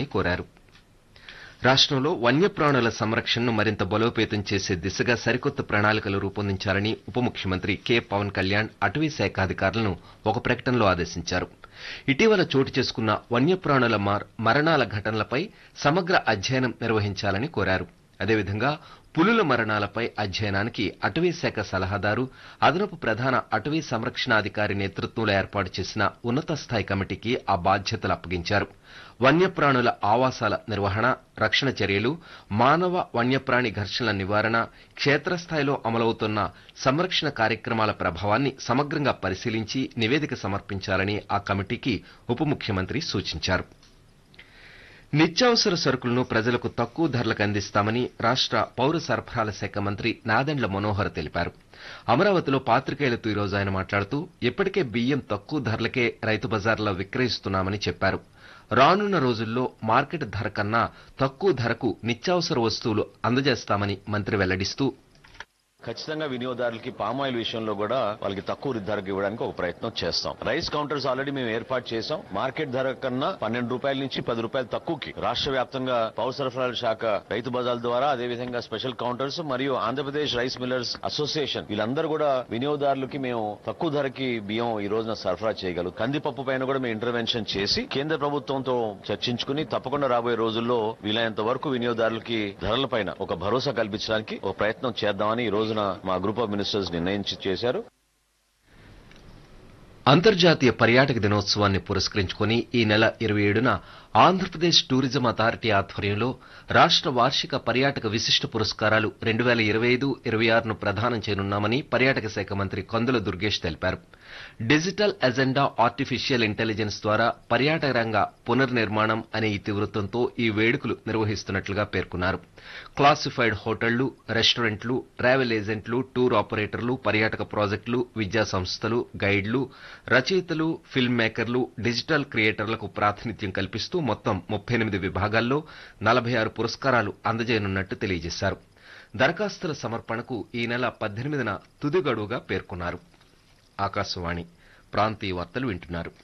చేయాలని కోరారు రాష్ట్రంలో వన్యప్రాణుల సంరక్షణను మరింత బలోపేతం చేసే దిశగా సరికొత్త ప్రణాళికలు రూపొందించాలని ఉప ముఖ్యమంత్రి కె పవన్ కళ్యాణ్ అటవీ శాఖ అధికారులను ఒక ప్రకటనలో ఆదేశించారు ఇటీవల చోటు చేసుకున్న వన్యప్రాణుల మార్- మరణాల ఘటనలపై సమగ్ర అధ్యయనం నిర్వహించాలని కోరారు అదేవిధంగా పులుల మరణాలపై అధ్యయనానికి అటవీ శాఖ సలహాదారు అదనపు ప్రధాన అటవీ సంరక్షణాధికారి నేతృత్వంలో ఏర్పాటు చేసిన ఉన్నత స్థాయి కమిటీకి ఆ బాధ్యతలు అప్పగించారు వన్యప్రాణుల ఆవాసాల నిర్వహణ రక్షణ చర్యలు మానవ వన్యప్రాణి ఘర్షణల నివారణ క్షేత్రస్థాయిలో అమలవుతున్న సంరక్షణ కార్యక్రమాల ప్రభావాన్ని సమగ్రంగా పరిశీలించి నివేదిక సమర్పించాలని ఆ కమిటీకి ఉప ముఖ్యమంత్రి సూచించారు నిత్యావసర సరుకులను ప్రజలకు తక్కువ ధరలకు అందిస్తామని రాష్ట్ర పౌర సరఫరాల శాఖ మంత్రి నాదెండ్ల మనోహర్ తెలిపారు అమరావతిలో పాత్రికేయులతో ఈ రోజు ఆయన మాట్లాడుతూ ఇప్పటికే బియ్యం తక్కువ ధరలకే రైతు బజార్లో విక్రయిస్తున్నామని చెప్పారు రానున్న రోజుల్లో మార్కెట్ ధర కన్నా తక్కువ ధరకు నిత్యావసర వస్తువులు అందజేస్తామని మంత్రి వెల్లడిస్తూ ఖచ్చితంగా వినియోగదారులకి పామాయిల్ విషయంలో కూడా వాళ్ళకి తక్కువ ధరకు ఇవ్వడానికి ఒక ప్రయత్నం చేస్తాం రైస్ కౌంటర్స్ ఆల్రెడీ మేము ఏర్పాటు చేసాం మార్కెట్ ధర కన్నా పన్నెండు రూపాయల నుంచి పది రూపాయల తక్కువకి రాష్ట్ర వ్యాప్తంగా పౌర సరఫరాల శాఖ రైతు బజార్ల ద్వారా అదేవిధంగా స్పెషల్ కౌంటర్స్ మరియు ఆంధ్రప్రదేశ్ రైస్ మిల్లర్స్ అసోసియేషన్ వీళ్ళందరూ కూడా వినియోగదారులకి మేము తక్కువ ధరకి బియ్యం ఈ రోజున సరఫరా చేయగలం కందిపప్పు పైన కూడా మేము ఇంటర్వెన్షన్ చేసి కేంద్ర ప్రభుత్వంతో చర్చించుకుని తప్పకుండా రాబోయే రోజుల్లో వీలైనంత వరకు వినియోగదారులకి ధరల పైన ఒక భరోసా కల్పించడానికి ఒక ప్రయత్నం చేద్దామని ఈ రోజున మా గ్రూప్ ఆఫ్ మినిస్టర్స్ నిర్ణయించి చేశారు అంతర్జాతీయ పర్యాటక దినోత్సవాన్ని పురస్కరించుకుని ఈ నెల ఇరవై ఏడున ఆంధ్రప్రదేశ్ టూరిజం అథారిటీ ఆధ్వర్యంలో రాష్ట్ర వార్షిక పర్యాటక విశిష్ట పురస్కారాలు రెండు వేల ఇరవై ఐదు ఇరవై ఆరును ప్రదానం చేయనున్నామని పర్యాటక శాఖ మంత్రి కందుల దుర్గేష్ తెలిపారు డిజిటల్ ఎజెండా ఆర్టిఫిషియల్ ఇంటెలిజెన్స్ ద్వారా పర్యాటక రంగ పునర్నిర్మాణం అనే ఇతివృత్తంతో ఈ వేడుకలు నిర్వహిస్తున్నట్లుగా పేర్కొన్నారు క్లాసిఫైడ్ హోటళ్లు రెస్టారెంట్లు ట్రావెల్ ఏజెంట్లు టూర్ ఆపరేటర్లు పర్యాటక ప్రాజెక్టులు విద్యా సంస్థలు గైడ్లు రచయితలు ఫిల్మ్ మేకర్లు డిజిటల్ క్రియేటర్లకు ప్రాతినిధ్యం కల్పిస్తూ మొత్తం ముప్పై ఎనిమిది విభాగాల్లో నలభై ఆరు పురస్కారాలు అందజేయనున్నట్టు తెలియజేశారు దరఖాస్తుల సమర్పణకు ఈ నెల పద్దెనిమిదిన తుది గడువుగా పేర్కొన్నారు ఆకాశవాణి ప్రాంతీయ వార్తలు వింటున్నారు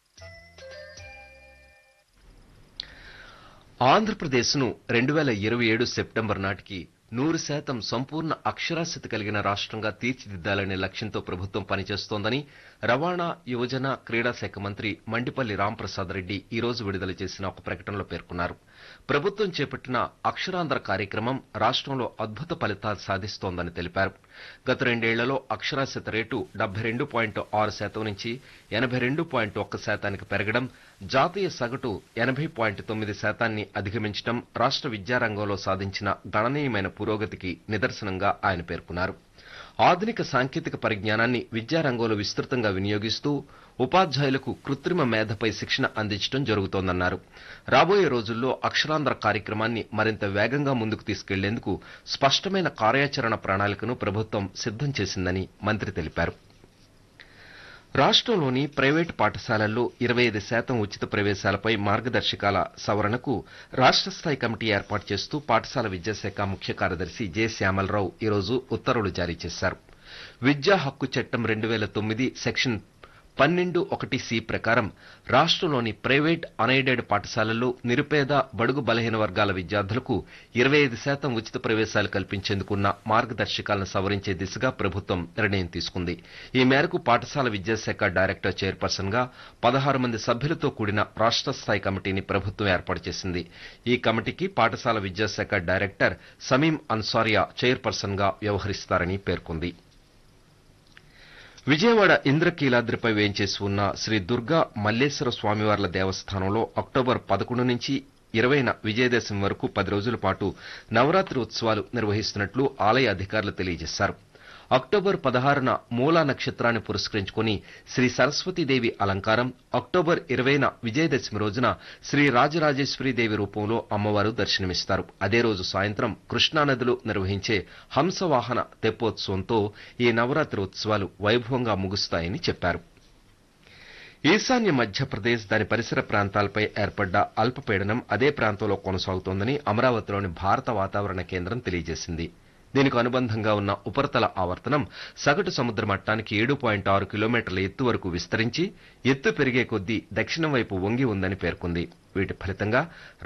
ఆంధ్రప్రదేశ్ను రెండు వేల ఇరవై ఏడు సెప్టెంబర్ నాటికి నూరు శాతం సంపూర్ణ అక్షరాస్యత కలిగిన రాష్ట్రంగా తీర్చిదిద్దాలనే లక్ష్యంతో ప్రభుత్వం పనిచేస్తోందని రవాణా యువజన క్రీడా శాఖ మంత్రి మండిపల్లి రాంప్రసాద్ రెడ్డి ఈ రోజు విడుదల చేసిన ఒక ప్రకటనలో పేర్కొన్నారు ప్రభుత్వం చేపట్టిన అక్షరాంధ్ర కార్యక్రమం రాష్ట్రంలో అద్భుత ఫలితాలు సాధిస్తోందని తెలిపారు గత రెండేళ్లలో అక్షరాస్యత రేటు డెబ్బై రెండు పాయింట్ ఆరు శాతం నుంచి ఎనభై రెండు పాయింట్ ఒక్క శాతానికి పెరగడం జాతీయ సగటు ఎనభై పాయింట్ తొమ్మిది శాతాన్ని అధిగమించడం రాష్ట్ర విద్యారంగంలో సాధించిన గణనీయమైన పురోగతికి నిదర్శనంగా ఆయన పేర్కొన్నారు ఆధునిక సాంకేతిక పరిజ్ఞానాన్ని విద్యారంగంలో విస్తృతంగా వినియోగిస్తూ ఉపాధ్యాయులకు కృత్రిమ మేధపై శిక్షణ అందించడం జరుగుతోందన్నారు రాబోయే రోజుల్లో అక్షరాంధ్ర కార్యక్రమాన్ని మరింత వేగంగా ముందుకు తీసుకెళ్లేందుకు స్పష్టమైన కార్యాచరణ ప్రణాళికను ప్రభుత్వం సిద్ధం చేసిందని మంత్రి తెలిపారు రాష్ట్రంలోని ప్రైవేటు పాఠశాలల్లో ఇరవై ఐదు శాతం ఉచిత ప్రవేశాలపై మార్గదర్శకాల సవరణకు రాష్ట్ర స్థాయి కమిటీ ఏర్పాటు చేస్తూ పాఠశాల విద్యాశాఖ ముఖ్య కార్యదర్శి జె శ్యామలరావు ఈరోజు ఉత్తర్వులు జారీ చేశారు విద్యా హక్కు చట్టం రెండు వేల తొమ్మిది సెక్షన్ పన్నెండు ఒకటి సి ప్రకారం రాష్ట్రంలోని ప్రైవేట్ అన్ఎయిడెడ్ పాఠశాలల్లో నిరుపేద బడుగు బలహీన వర్గాల విద్యార్థులకు ఇరవై ఐదు శాతం ఉచిత ప్రవేశాలు కల్పించేందుకున్న మార్గదర్శకాలను సవరించే దిశగా ప్రభుత్వం నిర్ణయం తీసుకుంది ఈ మేరకు పాఠశాల విద్యాశాఖ డైరెక్టర్ చైర్పర్సన్ గా పదహారు మంది సభ్యులతో కూడిన రాష్ట్ర స్థాయి కమిటీని ప్రభుత్వం ఏర్పాటు చేసింది ఈ కమిటీకి పాఠశాల విద్యాశాఖ డైరెక్టర్ సమీం అన్సారియా చైర్పర్సన్ గా వ్యవహరిస్తారని పేర్కొంది విజయవాడ ఇంద్రకీలాద్రిపై వేంచేసి ఉన్న శ్రీ దుర్గా మల్లేశ్వర స్వామివార్ల దేవస్థానంలో అక్టోబర్ పదకొండు నుంచి ఇరవైన విజయదశమి వరకు పది రోజుల పాటు నవరాత్రి ఉత్సవాలు నిర్వహిస్తున్నట్లు ఆలయ అధికారులు తెలియజేశారు అక్టోబర్ పదహారున మూలా నక్షత్రాన్ని పురస్కరించుకుని శ్రీ సరస్వతీదేవి అలంకారం అక్టోబర్ ఇరవైన విజయదశమి రోజున శ్రీ రాజరాజేశ్వరీదేవి రూపంలో అమ్మవారు దర్శనమిస్తారు అదే రోజు సాయంత్రం కృష్ణానదిలో నిర్వహించే హంసవాహన తెప్పోత్సవంతో ఈ నవరాత్రి ఉత్సవాలు వైభవంగా ముగుస్తాయని చెప్పారు ఈశాన్య మధ్యప్రదేశ్ దాని పరిసర ప్రాంతాలపై ఏర్పడ్డ అల్పపీడనం అదే ప్రాంతంలో కొనసాగుతోందని అమరావతిలోని భారత వాతావరణ కేంద్రం తెలియజేసింది దీనికి అనుబంధంగా ఉన్న ఉపరితల ఆవర్తనం సగటు సముద్ర మట్టానికి ఏడు పాయింట్ ఆరు కిలోమీటర్ల ఎత్తు వరకు విస్తరించి ఎత్తు పెరిగే కొద్దీ దక్షిణం వైపు వంగి ఉందని పేర్కొంది వీటి ఫలితంగా